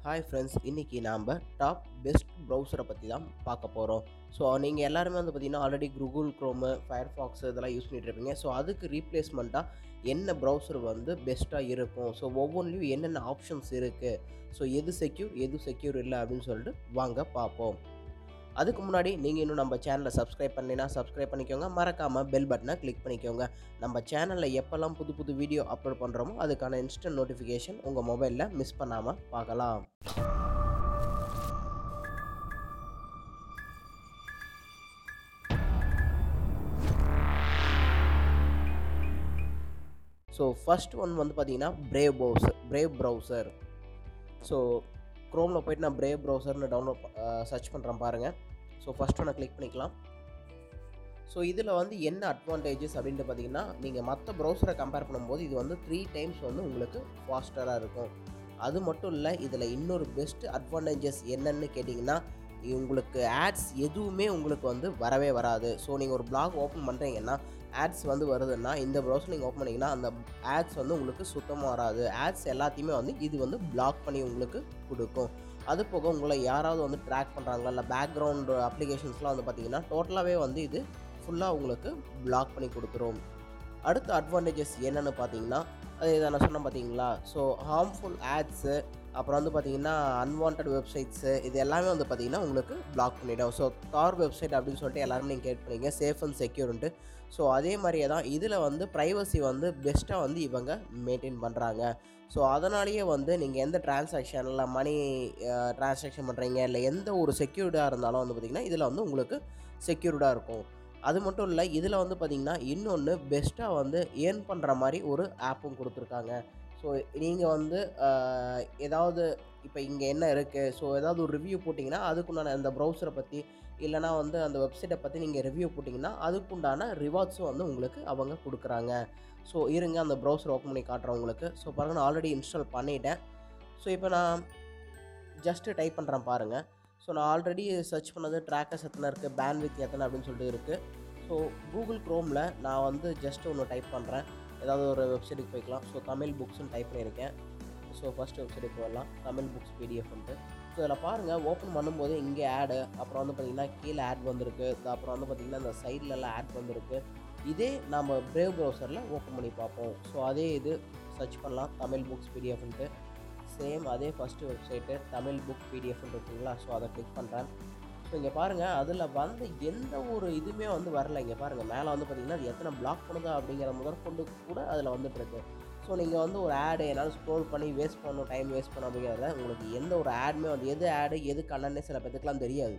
hi friends இன்றைக்கி நாம் top best ப்ரௌசரை பற்றி தான் பார்க்க போகிறோம் ஸோ நீங்கள் எல்லாருமே வந்து பார்த்திங்கன்னா ஆல்ரெடி கூகுள் க்ரோமு ஃபயர்ஃபாக்ஸ் இதெல்லாம் யூஸ் பண்ணிட்டு இருப்பீங்க ஸோ அதுக்கு ரீப்ளேஸ்மெண்ட்டாக என்ன ப்ரௌசர் வந்து பெஸ்ட்டாக இருக்கும் ஸோ ஒவ்வொன்றிலையும் என்னென்ன ஆப்ஷன்ஸ் இருக்குது ஸோ எது செக்யூர் எது செக்யூர் இல்லை அப்படின்னு சொல்லிட்டு வாங்க பார்ப்போம் அதுக்கு முன்னாடி நீங்கள் இன்னும் நம்ம சேனலை சப்ஸ்கிரைப் பண்ணலைன்னா சப்ஸ்கிரைப் பண்ணிக்கோங்க மறக்காமல் பெல் பட்டனை கிளிக் பண்ணிக்கோங்க நம்ம சேனலில் எப்போல்லாம் புது புது வீடியோ அப்லோட் பண்ணுறோமோ அதுக்கான இன்ஸ்டன்ட் நோட்டிஃபிகேஷன் உங்கள் மொபைலில் மிஸ் பண்ணாமல் பார்க்கலாம் ஸோ ஃபர்ஸ்ட் ஒன் வந்து பார்த்தீங்கன்னா Brave browser Brave browser so க்ரோமில் போயிட்டு நான் பிரேவ் ப்ரௌசர்னு டவுன்லோட் சர்ச் பண்ணுறேன் பாருங்கள் ஸோ ஃபஸ்ட் ஒன்று கிளிக் பண்ணிக்கலாம் ஸோ இதில் வந்து என்ன அட்வான்டேஜஸ் அப்படின்ட்டு பார்த்தீங்கன்னா நீங்கள் மற்ற ப்ரௌசரை கம்பேர் பண்ணும்போது இது வந்து த்ரீ டைம்ஸ் வந்து உங்களுக்கு ஃபாஸ்டராக இருக்கும் அது மட்டும் இல்லை இதில் இன்னொரு பெஸ்ட் அட்வான்டேஜஸ் என்னன்னு கேட்டிங்கன்னா உங்களுக்கு ஆட்ஸ் எதுவுமே உங்களுக்கு வந்து வரவே வராது ஸோ நீங்கள் ஒரு பிளாக் ஓப்பன் பண்ணுறீங்கன்னா ஆட்ஸ் வந்து வருதுன்னா இந்த ப்ரௌசர் நீங்கள் ஓப்பன் பண்ணிங்கன்னா அந்த ஆட்ஸ் வந்து உங்களுக்கு சுத்தமாக வராது ஆட்ஸ் எல்லாத்தையுமே வந்து இது வந்து பிளாக் பண்ணி உங்களுக்கு கொடுக்கும் அது போக உங்களை யாராவது வந்து ட்ராக் பண்ணுறாங்களா இல்லை பேக்ரவுண்ட் அப்ளிகேஷன்ஸ்லாம் வந்து பார்த்தீங்கன்னா டோட்டலாகவே வந்து இது ஃபுல்லாக உங்களுக்கு பிளாக் பண்ணி கொடுத்துரும் அடுத்த அட்வான்டேஜஸ் என்னென்னு பார்த்தீங்கன்னா அது இதை நான் சொன்னேன் பார்த்தீங்களா ஸோ ஹார்ம்ஃபுல் ஆட்ஸு அப்புறம் வந்து பார்த்தீங்கன்னா அன்வான்ட் வெப்சைட்ஸு இது எல்லாமே வந்து பார்த்தீங்கன்னா உங்களுக்கு பிளாக் பண்ணிவிடும் ஸோ தார் வெப்சைட் அப்படின்னு சொல்லிட்டு எல்லாருமே நீங்கள் கேட் பண்ணீங்க சேஃப் அண்ட் செக்யூர்ன்ட்டு ஸோ அதே மாதிரியே தான் இதில் வந்து ப்ரைவசி வந்து பெஸ்ட்டாக வந்து இவங்க மெயின்டைன் பண்ணுறாங்க ஸோ அதனாலேயே வந்து நீங்கள் எந்த டிரான்சாக்ஷனில் மணி டிரான்சாக்ஷன் பண்ணுறீங்க இல்லை எந்த ஒரு செக்யூர்டாக இருந்தாலும் வந்து பார்த்திங்கன்னா இதில் வந்து உங்களுக்கு செக்யூர்டாக இருக்கும் அது மட்டும் இல்லை இதில் வந்து பார்த்திங்கன்னா இன்னொன்று பெஸ்ட்டாக வந்து ஏர்ன் பண்ணுற மாதிரி ஒரு ஆப்பும் கொடுத்துருக்காங்க ஸோ நீங்கள் வந்து ஏதாவது இப்போ இங்கே என்ன இருக்குது ஸோ ஏதாவது ஒரு ரிவ்யூ போட்டிங்கன்னா அதுக்குண்டான அந்த ப்ரௌசரை பற்றி இல்லைனா வந்து அந்த வெப்சைட்டை பற்றி நீங்கள் ரிவ்யூ போட்டிங்கன்னா அதுக்குண்டான ரிவார்ட்ஸும் வந்து உங்களுக்கு அவங்க கொடுக்குறாங்க ஸோ இருங்க அந்த ப்ரௌசர் ஓப்பன் பண்ணி காட்டுறேன் உங்களுக்கு ஸோ பாருங்கள் நான் ஆல்ரெடி இன்ஸ்டால் பண்ணிட்டேன் ஸோ இப்போ நான் ஜஸ்ட்டு டைப் பண்ணுறேன் பாருங்கள் ஸோ நான் ஆல்ரெடி சர்ச் பண்ணது ட்ராக்கர்ஸ் எத்தனை இருக்குது பேன் வித் எத்தனை அப்படின்னு சொல்லிட்டு இருக்குது ஸோ கூகுள் க்ரோமில் நான் வந்து ஜஸ்ட் ஒன்று டைப் பண்ணுறேன் ஏதாவது ஒரு வெப்சைட்டுக்கு போய்க்கலாம் ஸோ தமிழ் புக்ஸ்னு டைப் பண்ணியிருக்கேன் ஸோ ஃபஸ்ட் வெப்சைட்டுக்கு போயிடலாம் தமிழ் புக்ஸ் பிடிஎஃப்ன்ட்டு ஸோ இதில் பாருங்கள் ஓப்பன் பண்ணும்போது இங்கே ஆடு அப்புறம் வந்து பார்த்திங்கன்னா கீழே ஆட் வந்திருக்கு அப்புறம் வந்து பார்த்திங்கன்னா இந்த சைட்லலாம் ஆட் வந்திருக்கு இதே நம்ம பிரேவ் ப்ரௌசரில் ஓப்பன் பண்ணி பார்ப்போம் ஸோ அதே இது சர்ச் பண்ணலாம் தமிழ் புக்ஸ் பிடிஎஃப்ன்ட்டு சேம் அதே ஃபஸ்ட்டு வெப்சைட்டு தமிழ் புக் பிடிஎஃப்னு இருக்குங்களா ஸோ அதை கிளிக் பண்ணுறேன் ஸோ இங்கே பாருங்கள் அதில் வந்து எந்த ஒரு இதுவுமே வந்து வரல இங்கே பாருங்கள் மேலே வந்து பார்த்திங்கன்னா அது எத்தனை பிளாக் பண்ணுதா அப்படிங்கிற முதற்கொண்டு கூட அதில் வந்துட்டுருக்கு ஸோ நீங்கள் வந்து ஒரு ஆடு என்னால் ஸ்க்ரோல் பண்ணி வேஸ்ட் பண்ணணும் டைம் வேஸ்ட் பண்ணணும் அப்படிங்கிறத உங்களுக்கு எந்த ஒரு ஆடுமே வந்து எது ஆடு எது கண்ணன்னு சில பேத்துக்குலாம் தெரியாது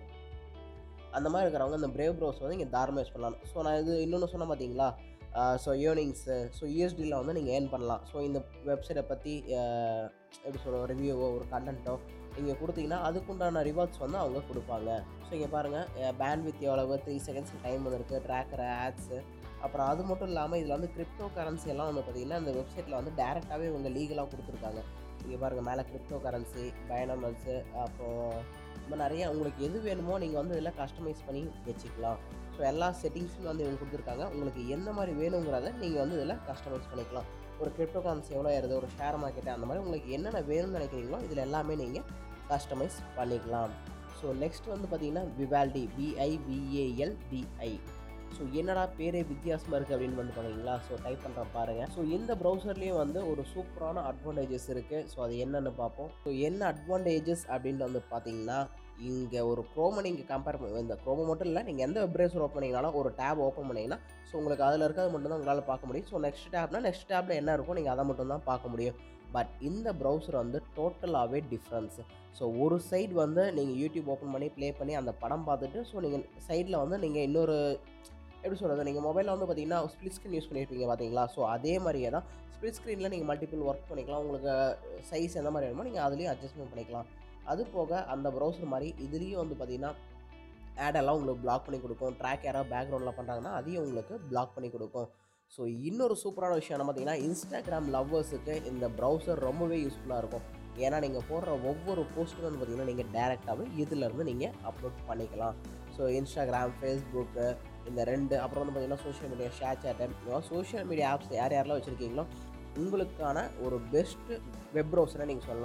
அந்த மாதிரி இருக்கிறவங்க இந்த பிரேவ் ப்ரௌஸ் வந்து இங்கே தாராளமாக யூஸ் பண்ணலாம் ஸோ நான் இது இன்னொன்று சொன்ன பார்த்தீங்களா ஸோ ஏர்னிங்ஸு ஸோ யூஎஸ்டியில் வந்து நீங்கள் ஏர்ன் பண்ணலாம் ஸோ இந்த வெப்சைட்டை பற்றி எப்படி சொல்கிறோம் ரிவ்யூவோ ஒரு கண்டென்ட்டோ நீங்கள் கொடுத்தீங்கன்னா அதுக்குண்டான ரிவார்ட்ஸ் வந்து அவங்க கொடுப்பாங்க ஸோ இங்கே பாருங்கள் பேண்ட் வித் எவ்வளவு த்ரீ செகண்ட்ஸ் டைம் வந்துருக்கு ட்ராக்கர் ஆட்ஸு அப்புறம் அது மட்டும் இல்லாமல் இதில் வந்து கிரிப்டோ கரன்சி எல்லாம் வந்து பார்த்திங்கன்னா இந்த வெப்சைட்டில் வந்து டேரெக்டாகவே இவங்க லீகலாக கொடுத்துருக்காங்க இங்கே பாருங்கள் மேலே கிரிப்டோ கரன்சி பயனமல்ஸு அப்புறம் இந்த நிறைய உங்களுக்கு எது வேணுமோ நீங்கள் வந்து இதில் கஸ்டமைஸ் பண்ணி வச்சுக்கலாம் ஸோ எல்லா செட்டிங்ஸும் வந்து இவங்க கொடுத்துருக்காங்க உங்களுக்கு எந்த மாதிரி வேணுங்கிறத நீங்கள் வந்து இதில் கஸ்டமைஸ் பண்ணிக்கலாம் ஒரு கிரிப்டோ கரன்சி எவ்வளோ ஏறுது ஒரு ஷேர் மார்க்கெட்டு அந்த மாதிரி உங்களுக்கு என்னென்ன வேணும்னு நினைக்கிறீங்களோ இதில் எல்லாமே நீங்கள் கஸ்டமைஸ் பண்ணிக்கலாம் ஸோ நெக்ஸ்ட் வந்து பார்த்தீங்கன்னா விவால்டி விஐவிஏஎல் டிஐ ஸோ என்னடா பேரே வித்தியாசமாக இருக்குது அப்படின்னு வந்து பார்த்தீங்களா ஸோ டைப் பண்ணுற பாருங்கள் ஸோ இந்த ப்ரௌசர்லேயும் வந்து ஒரு சூப்பரான அட்வான்டேஜஸ் இருக்குது ஸோ அது என்னென்னு பார்ப்போம் ஸோ என்ன அட்வான்டேஜஸ் அப்படின்ட்டு வந்து பார்த்தீங்கன்னா இங்கே ஒரு க்ரோமை நீங்கள் கம்பேர் பண்ணி இந்த க்ரோமை மட்டும் இல்லை நீங்கள் எந்த வெப் ப்ரௌசர் ஓப்பன் பண்ணிங்கனாலும் ஒரு டேப் ஓப்பன் பண்ணிங்கன்னா ஸோ உங்களுக்கு அதில் இருக்கிறது மட்டும் தான் உங்களால் பார்க்க முடியும் ஸோ நெக்ஸ்ட் டேப்னா நெக்ஸ்ட் டேப்பில் என்ன இருக்கும் நீங்கள் அதை மட்டும் தான் பார்க்க முடியும் பட் இந்த ப்ரௌசர் வந்து டோட்டலாகவே டிஃப்ரென்ஸ் ஸோ ஒரு சைடு வந்து நீங்கள் யூடியூப் ஓப்பன் பண்ணி ப்ளே பண்ணி அந்த படம் பார்த்துட்டு ஸோ நீங்கள் சைடில் வந்து நீங்கள் இன்னொரு எப்படி சொல்கிறது நீங்கள் மொபைலில் வந்து பார்த்தீங்கன்னா ஸ்ப்ளிட் ஸ்க்ரீன் யூஸ் பண்ணியிருப்பீங்க பார்த்தீங்களா ஸோ அதே மாதிரியே தான் ஸ்ப்ளிட் ஸ்க்ரீனில் நீங்கள் மல்டிபிள் ஒர்க் பண்ணிக்கலாம் உங்களுக்கு சைஸ் எந்த மாதிரி வேணுமோ நீங்கள் அதுலேயும் அட்ஜஸ்ட்மெண்ட் பண்ணிக்கலாம் அது போக அந்த ப்ரௌசர் மாதிரி இதுலேயும் வந்து பார்த்திங்கன்னா ஆடெல்லாம் உங்களுக்கு பிளாக் பண்ணி கொடுக்கும் ட்ராக் யாராவது பேக்ரவுண்டில் பண்ணுறாங்கன்னா அதையும் உங்களுக்கு பிளாக் பண்ணி கொடுக்கும் ஸோ இன்னொரு சூப்பரான விஷயம் என்ன பார்த்தீங்கன்னா இன்ஸ்டாகிராம் லவ்வர்ஸுக்கு இந்த ப்ரௌசர் ரொம்பவே யூஸ்ஃபுல்லாக இருக்கும் ஏன்னா நீங்கள் போடுற ஒவ்வொரு போஸ்ட்டும் வந்து பார்த்திங்கன்னா நீங்கள் டேரெக்டாகவே இதிலேருந்து நீங்கள் அப்லோட் பண்ணிக்கலாம் ஸோ இன்ஸ்டாகிராம் ஃபேஸ்புக்கு இந்த ரெண்டு அப்புறம் வந்து பார்த்திங்கன்னா social media share chatter social media apps யார் யாரெல்லாம் வச்சுருக்கீங்களோ உங்களுக்கான ஒரு பெஸ்ட்டு வெப் ப்ரௌசரை நீங்கள் சொல்லலாம்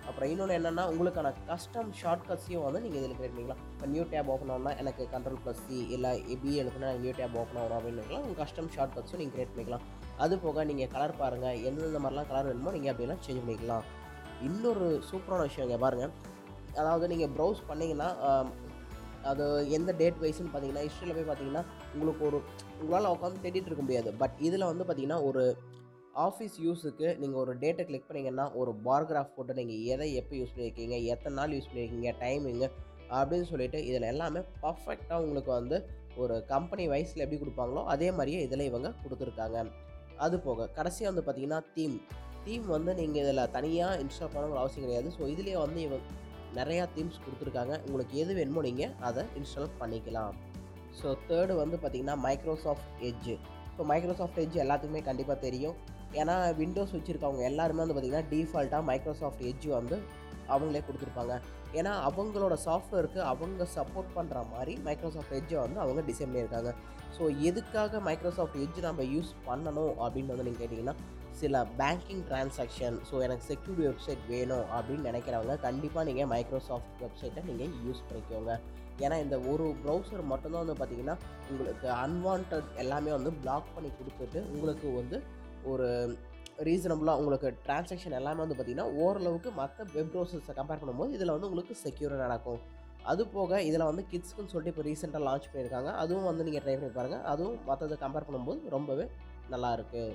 அப்புறம் இன்னொன்று என்னென்னா உங்களுக்கான கஸ்டம் ஷார்ட்கட்ஸையும் வந்து நீங்கள் இதில் கிரியேட் பண்ணிக்கலாம் இப்போ நியூ டேப் ஓப்பன் ஆகணும்னா எனக்கு கண்ட்ரோல் ப்ளஸ் சி இல்லை பி எழுத்துனா நியூ டேப் ஓப்பன் ஆகணும் அப்படின்னு உங்கள் கஸ்டம் ஷார்ட்கட்ஸும் நீங்கள் கிரியேட் பண்ணிக்கலாம் அது போக நீங்கள் கலர் பாருங்கள் எந்தெந்த மாதிரிலாம் கலர் வேணுமோ நீங்கள் அப்படிலாம் சேஞ்ச் பண்ணிக்கலாம் இன்னொரு சூப்பரான விஷயம் இங்கே பாருங்கள் அதாவது நீங்கள் ப்ரௌஸ் பண்ணிங்கன்னா ஆம், அது எந்த டேட் வைஸ்னு பார்த்தீங்கன்னா ஹிஸ்ட்ரியில் போய் பார்த்தீங்கன்னா உங்களுக்கு ஒரு உங்களால் உட்காந்து தேடிட்டு இருக்க முடியாது பட் இதில் வந்து பார்த்தீங்கன்னா ஒரு ஆஃபீஸ் யூஸுக்கு நீங்கள் ஒரு டேட்டை கிளிக் பண்ணீங்கன்னா ஒரு பார்கிராஃப் போட்டு நீங்கள் எதை எப்போ யூஸ் பண்ணியிருக்கீங்க எத்தனை நாள் யூஸ் பண்ணியிருக்கீங்க டைமிங்கு அப்படின்னு சொல்லிட்டு இதில் எல்லாமே பர்ஃபெக்டாக உங்களுக்கு வந்து ஒரு கம்பெனி வைஸில் எப்படி கொடுப்பாங்களோ அதே மாதிரியே இதில் இவங்க கொடுத்துருக்காங்க அது போக கடைசியாக வந்து பார்த்தீங்கன்னா தீம் தீம் வந்து நீங்கள் இதில் தனியாக இன்ஸ்டால் பண்ணணுங்கிற அவசியம் கிடையாது ஸோ இதுலேயே வந்து இவங்க நிறையா தீம்ஸ் கொடுத்துருக்காங்க உங்களுக்கு எது வேணுமோ நீங்கள் அதை இன்ஸ்டால் பண்ணிக்கலாம் ஸோ தேர்டு வந்து பார்த்தீங்கன்னா Microsoft Edge so Microsoft Edge எல்லாத்துக்குமே கண்டிப்பாக தெரியும் ஏன்னா விண்டோஸ் வச்சுருக்கவங்க எல்லாருமே வந்து பார்த்திங்கன்னா டிஃபால்ட்டாக மைக்ரோசாஃப்ட் எட்ஜ் வந்து அவங்களே கொடுத்துருப்பாங்க ஏன்னா அவங்களோட சாஃப்ட்வேருக்கு அவங்க சப்போர்ட் பண்ணுற மாதிரி மைக்ரோசாஃப்ட் எட்ஜை வந்து அவங்க டிசைன் பண்ணியிருக்காங்க ஸோ எதுக்காக மைக்ரோசாஃப்ட் எட்ஜ் நம்ம யூஸ் பண்ணணும் அப்படின்னு வந்து நீங்கள் கேட்டிங்கன்னா சில பேங்கிங் டிரான்சாக்ஷன் ஸோ எனக்கு செக்யூரிட்டி வெப்சைட் வேணும் அப்படின்னு நினைக்கிறவங்க கண்டிப்பாக நீங்கள் மைக்ரோசாஃப்ட் வெப்சைட்டை நீங்கள் யூஸ் பண்ணிக்கோங்க ஏன்னா இந்த ஒரு ப்ரௌசர் மட்டும்தான் வந்து பார்த்தீங்கன்னா உங்களுக்கு அன்வான்ட் எல்லாமே வந்து பிளாக் பண்ணி கொடுத்துட்டு உங்களுக்கு வந்து ஒரு ரீசனபுளாக உங்களுக்கு டிரான்சாக்ஷன் எல்லாமே வந்து பார்த்திங்கன்னா ஓரளவுக்கு மற்ற வெப் ப்ரௌசர்ஸை கம்பேர் பண்ணும்போது இதில் வந்து உங்களுக்கு செக்யூராக நடக்கும் அது போக இதில் வந்து கிட்ஸ்க்குன்னு சொல்லிட்டு இப்போ ரீசெண்டாக லான்ச் பண்ணியிருக்காங்க அதுவும் வந்து நீங்கள் ட்ரை பண்ணி பாருங்கள் அதுவும் மற்றதை கம்பேர் பண்ணும்போது ரொம்பவே நல்லா இருக்குது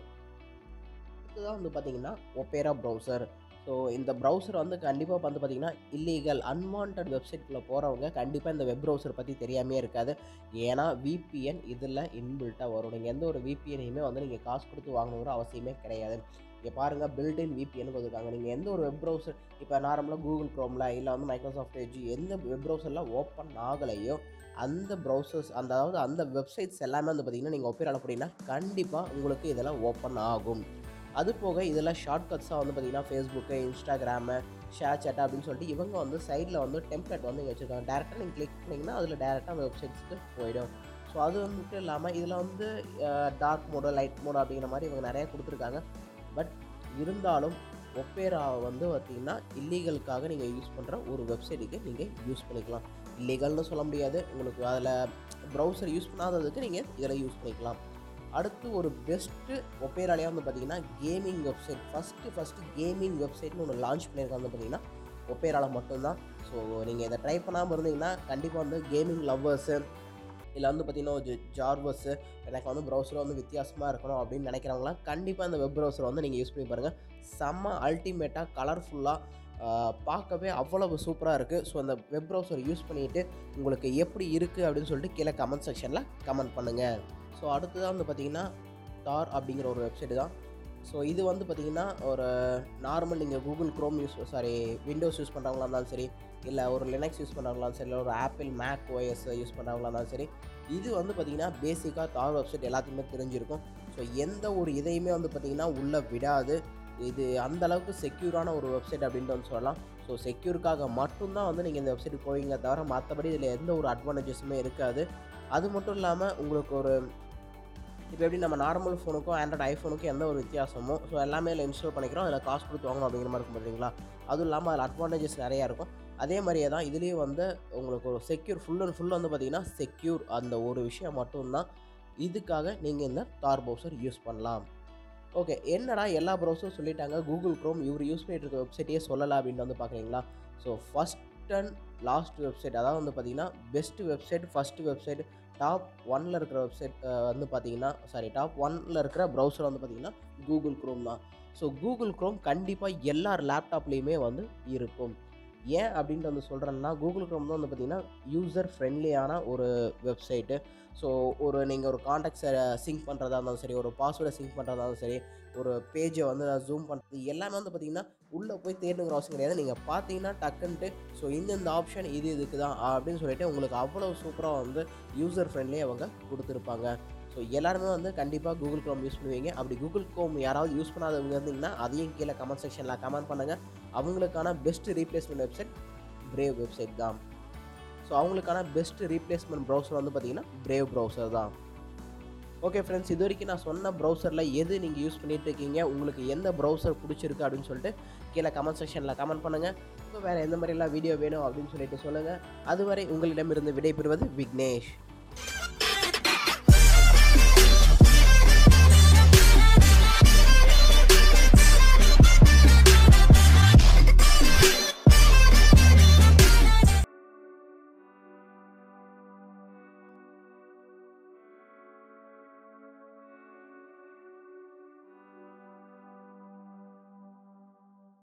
இதுதான் வந்து பார்த்தீங்கன்னா ஒப்பேரா ப்ரௌசர் ஸோ இந்த ப்ரௌசர் வந்து கண்டிப்பாக வந்து பார்த்தீங்கன்னா இல்லீகல் அன்வான்ட் வெப்சைட்குள்ளே போகிறவங்க கண்டிப்பாக இந்த வெப் ப்ரௌசர் பற்றி தெரியாமே இருக்காது ஏன்னா விபிஎன் இதில் இன்பில்ட்டாக வரும் நீங்கள் எந்த ஒரு விபிஎனையுமே வந்து நீங்கள் காசு கொடுத்து வாங்கணுங்கிற அவசியமே கிடையாது இங்கே பாருங்கள் பில்டின் விபிஎன் கொடுத்துருக்காங்க நீங்கள் எந்த ஒரு வெப் ப்ரௌசர் இப்போ நார்மலாக கூகுள் க்ரோமில் இல்லை வந்து மைக்ரோசாஃப்ட் எட்ஜ் எந்த வெப் ப்ரௌசரில் ஓப்பன் ஆகலையோ அந்த ப்ரௌசர்ஸ் அந்த அதாவது அந்த வெப்சைட்ஸ் எல்லாமே வந்து பார்த்தீங்கன்னா நீங்கள் ஒப்பேர் அப்படின்னா கண்டிப்பாக உங்களுக்கு இதெல்லாம் ஓப்பன் ஆகும் அது போக இதில் ஷார்ட்கட்ஸாக வந்து பார்த்தீங்கன்னா ஃபேஸ்புக்கு இன்ஸ்டாகிராமு ஷேர் சேட் அப்படின்னு சொல்லிட்டு இவங்க வந்து சைடில் வந்து டெம்ப்ளேட் வந்து இங்கே வச்சுருக்காங்க டேரெக்டாக நீங்கள் கிளிக் பண்ணிங்கன்னா அதில் டேரெக்டாக அந்த வெப்சைட்ஸ்க்கு போயிடும் ஸோ அது வந்துட்டு இல்லாமல் இதில் வந்து டார்க் மோடு லைட் மோடு அப்படிங்கிற மாதிரி இவங்க நிறையா கொடுத்துருக்காங்க பட் இருந்தாலும் ஒப்பேரா வந்து பார்த்திங்கன்னா இல்லீகலுக்காக நீங்கள் யூஸ் பண்ணுற ஒரு வெப்சைட்டுக்கு நீங்கள் யூஸ் பண்ணிக்கலாம் இல்லீகல்னு சொல்ல முடியாது உங்களுக்கு அதில் ப்ரௌசர் யூஸ் பண்ணாததுக்கு நீங்கள் இதில் யூஸ் பண்ணிக்கலாம் அடுத்து ஒரு பெஸ்ட்டு ஒப்பேராலேயே வந்து பார்த்தீங்கன்னா gaming website first first gaming வெப்சைட்னு ஒன்று லான்ச் பண்ணியிருக்காங்க வந்து பார்த்தீங்கன்னா ஒப்பேரால மட்டும்தான் ஸோ நீங்கள் இதை ட்ரை பண்ணாமல் இருந்தீங்கன்னா கண்டிப்பாக வந்து கேமிங் லவ்வர்ஸு இல்லை வந்து பார்த்தீங்கன்னா ஒரு ஜார்வஸ்ஸு எனக்கு வந்து ப்ரௌசர் வந்து வித்தியாசமாக இருக்கணும் அப்படின்னு நினைக்கிறவங்களாம் கண்டிப்பாக இந்த வெப் ப்ரௌசர் வந்து நீங்கள் யூஸ் பண்ணி பாருங்கள் செம்ம அல்டிமேட்டாக கலர்ஃபுல்லாக பார்க்கவே அவ்வளவு சூப்பராக இருக்குது ஸோ அந்த வெப் ப்ரௌசர் யூஸ் பண்ணிவிட்டு உங்களுக்கு எப்படி இருக்குது அப்படின்னு சொல்லிட்டு கீழே கமெண்ட் செக்ஷனில் கமெண்ட் பண்ணுங்கள் ஸோ அடுத்ததாக வந்து பார்த்தீங்கன்னா தார் அப்படிங்கிற ஒரு வெப்சைட் தான் ஸோ இது வந்து பார்த்தீங்கன்னா ஒரு நார்மல் நீங்கள் Google Chrome use sorry Windows use பண்ணுறவங்களா இருந்தாலும் சரி இல்லை ஒரு லினக்ஸ் யூஸ் பண்ணுறவங்களாலும் சரி இல்லை ஒரு ஆப்பிள் மேக் ஓஎஸ் யூஸ் பண்ணுறவங்களா இருந்தாலும் சரி இது வந்து பார்த்திங்கன்னா பேசிக்காக தார் வெப்சைட் எல்லாத்துக்குமே தெரிஞ்சிருக்கும் ஸோ எந்த ஒரு இதையுமே வந்து பார்த்திங்கன்னா உள்ளே விடாது இது அந்த அளவுக்கு செக்யூரான ஒரு வெப்சைட் அப்படின்ட்டு வந்து சொல்லலாம் ஸோ செக்யூருக்காக மட்டும்தான் வந்து நீங்கள் இந்த வெப்சைட்டுக்கு போவீங்க தவிர மற்றபடி இதில் எந்த ஒரு அட்வான்டேஜஸுமே இருக்காது அது மட்டும் இல்லாமல் உங்களுக்கு ஒரு இப்போ எப்படி நம்ம நார்மல் ஃபோனுக்கும் ஆண்ட்ராய்டு ஐஃபோனுக்கும் எந்த ஒரு வித்தியாசமோ ஸோ எல்லாமே இதில் இன்ஸ்டால் பண்ணிக்கிறோம் அதில் காசு கொடுத்து வாங்கணும் அப்படிங்கிற மாதிரி இருக்கும் பார்த்தீங்களா அதுவும் இல்லாமல் அதில் அட்வான்டேஜஸ் நிறையா இருக்கும் அதே மாதிரியே தான் இதுலேயும் வந்து உங்களுக்கு ஒரு செக்யூர் ஃபுல் அண்ட் ஃபுல் வந்து பார்த்தீங்கன்னா செக்யூர் அந்த ஒரு விஷயம் மட்டும்தான் இதுக்காக நீங்கள் இந்த தார் ப்ரௌசர் யூஸ் பண்ணலாம் ஓகே என்னடா எல்லா ப்ரௌசரும் சொல்லிட்டாங்க கூகுள் க்ரோம் இவர் யூஸ் பண்ணிட்டு இருக்க வெப்சைட்டையே சொல்லலை அப்படின்னு வந்து பார்க்குறீங்களா so first and last website அதாவது வந்து பார்த்தீங்கன்னா best website first website top ஒனில் இருக்கிற வெப்சைட் வந்து பார்த்தீங்கன்னா சாரி டாப் ஒனில் இருக்கிற ப்ரௌசர் வந்து பார்த்தீங்கன்னா கூகுள் க்ரோம் தான் ஸோ கூகுள் க்ரோம் கண்டிப்பாக எல்லார் லேப்டாப்லேயுமே வந்து இருக்கும் ஏன் அப்படின்ட்டு வந்து சொல்கிறேன்னா கூகுள் க்ரோம் தான் வந்து பார்த்திங்கன்னா யூசர் ஃப்ரெண்ட்லியான ஒரு வெப்சைட்டு ஸோ ஒரு நீங்கள் ஒரு காண்டாக்ட்ஸை சிங்க் பண்ணுறதா இருந்தாலும் சரி ஒரு பாஸ்வேர்டை சிங்க் பண்ணுறதா இருந்தாலும் சரி ஒரு பேஜை வந்து ஜூம் பண்ணுறது எல்லாமே வந்து பார்த்திங்கன்னா உள்ளே போய் தேடணுங்கிற அவசியம் கிடையாது நீங்கள் பார்த்தீங்கன்னா டக்குன்ட்டு ஸோ இந்தந்த ஆப்ஷன் இது இதுக்கு தான் அப்படின்னு சொல்லிட்டு உங்களுக்கு அவ்வளோ சூப்பராக வந்து யூசர் ஃப்ரெண்ட்லி அவங்க கொடுத்துருப்பாங்க ஸோ எல்லாருமே வந்து கண்டிப்பாக கூகுள் க்ரோம் யூஸ் பண்ணுவீங்க அப்படி கூகுள் க்ரோம் யாராவது யூஸ் பண்ணாதவங்க இருந்தீங்கன்னா அதையும் கீழே கமெண்ட் செக்ஷனில் கமெண்ட் பண்ணுங்கள் அவங்களுக்கான best replacement website Brave website தான் ஸோ அவங்களுக்கான பெஸ்ட் ரீப்ளேஸ்மெண்ட் ப்ரௌசர் வந்து பார்த்திங்கன்னா பிரேவ் ப்ரௌசர் தான் ஓகே ஃப்ரெண்ட்ஸ் இது வரைக்கும் நான் சொன்ன ப்ரௌசரில் எது நீங்கள் யூஸ் பண்ணிட்டு இருக்கீங்க உங்களுக்கு எந்த ப்ரௌசர் பிடிச்சிருக்கு அப்படின்னு சொல்லிட்டு கீழே கமெண்ட் செக்ஷனில் கமெண்ட் பண்ணுங்கள் இப்போ வேறு எந்த மாதிரிலாம் வீடியோ வேணும் அப்படின்னு சொல்லிட்டு சொல்லுங்கள் அதுவரை உங்களிடமிருந்து விடைபெறுவது விக்னேஷ்